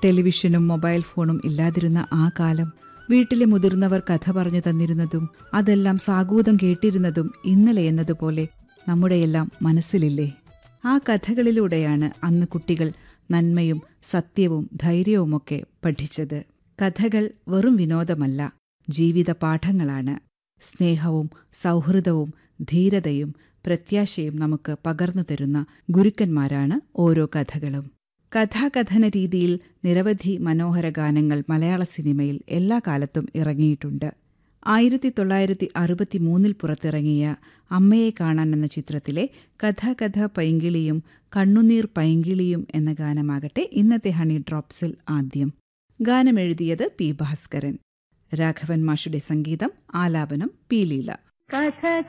ടെലിവിഷനും mobile ഫോണും ഇല്ലാതിരുന്ന ആ കാലം വീട്ടിലെ മുതിർന്നവർ കഥ പറഞ്ഞു തന്നിരുന്നതും അതെല്ലാം സാഗൂതം കേട്ടിരുന്നതും ഇന്നലെ എന്നതുപോലെ നമ്മുടെയെല്ലാം മനസ്സിലില്ലേ ആ കഥകളിലൂടെയാണ് അന്ന് കുട്ടികൾ നന്മയും സത്യവും ധൈര്യവുമൊക്കെ പഠിച്ചത് കഥകൾ വെറും വിനോദമല്ല ജീവിത പാഠങ്ങളാണ് സ്നേഹവും സൗഹൃദവും ധീരതയും പ്രത്യാശയും നമുക്ക് പകർന്നു തരുന്ന ഗുരുക്കന്മാരാണ് ഓരോ കഥകളും കഥാകഥന രീതിയിൽ നിരവധി മനോഹര ഗാനങ്ങൾ മലയാള സിനിമയിൽ എല്ലാ കാലത്തും ഇറങ്ങിയിട്ടുണ്ട് ആയിരത്തി തൊള്ളായിരത്തി അറുപത്തിമൂന്നിൽ പുറത്തിറങ്ങിയ അമ്മയെ കാണാൻ എന്ന ചിത്രത്തിലെ കഥ കഥ പൈങ്കിളിയും കണ്ണുനീർ പൈങ്കിളിയും എന്ന ഗാനമാകട്ടെ ഇന്നത്തെ ഹണി ഡ്രോപ്സിൽ ആദ്യം ഗാനമെഴുതിയത് പി ഭാസ്കരൻ രാഘവൻ മാഷുടെ സംഗീതം ആലാപനം പി ലീല കഥ